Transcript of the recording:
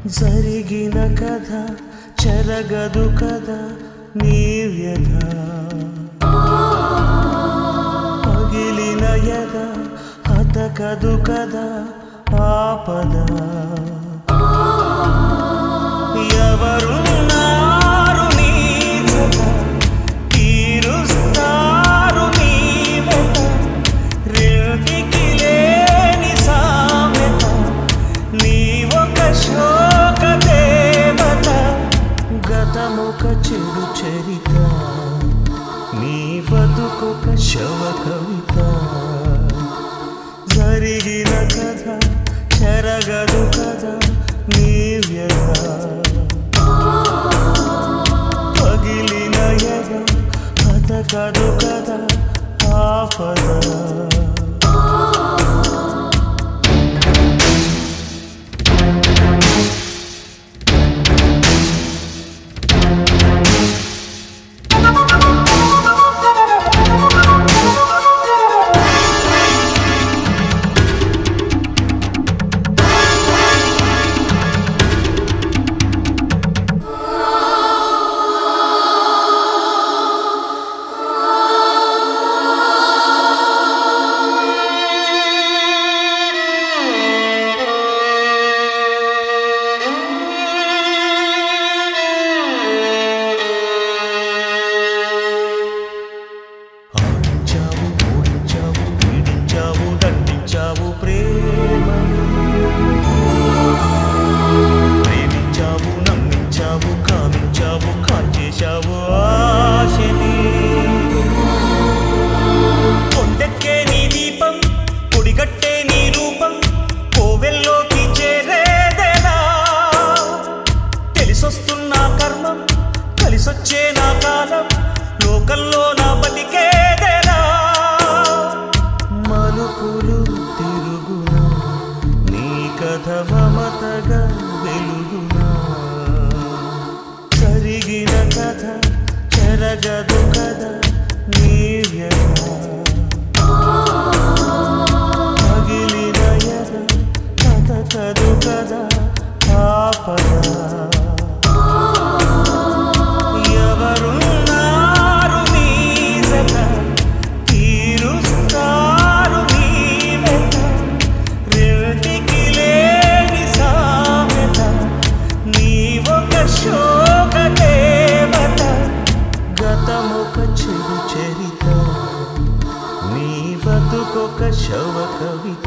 జరిగిన కథ చెరగదు కదా నీ వ్యధ పగిలిన యద హతకదు కదా ఆపద ఎవరున్నారు నీ జత తీరుస్తారు నీ వెత రెంటికి లేని సామెత నీ ఒక శోక దేవత గతమొక చెడు చరిత నీ బతుకొక శవ కవిత జరిగిన కథ చెరగదు కదా నీ వ్యధ పగిలిన యద హతకదు కదా ఆపద ఆడించావు ఓడించావు పీడించావు దండించావు ప్రేమ ప్రేమించావు నమ్మించావు కామించావు కాల్చేశావు ఆశని కొండెక్కే నీ దీపం పొడిగట్టే నీ రూపం కోవెల్లోకి చేరేదేనా తెలిసొస్తున్న కర్మం కలిసొచ్చే నా కాలం లోకల్లో నా బతికేదేనా మలుపులు తిరుగునా నీ కథ మమతగా వెలుగునా జరిగిన కథ చెరగదు కదా నీ వ్యధ పగిలిన యద కథకదు కదా ఆపద ఎవరున్నారు నీ జత తీరుస్తారు నీ వెత రెంటికి లేని సామెత నీ ఒక శోక దేవత గతమొక చెడు చరిత నీ బతుకొక శవ కవిత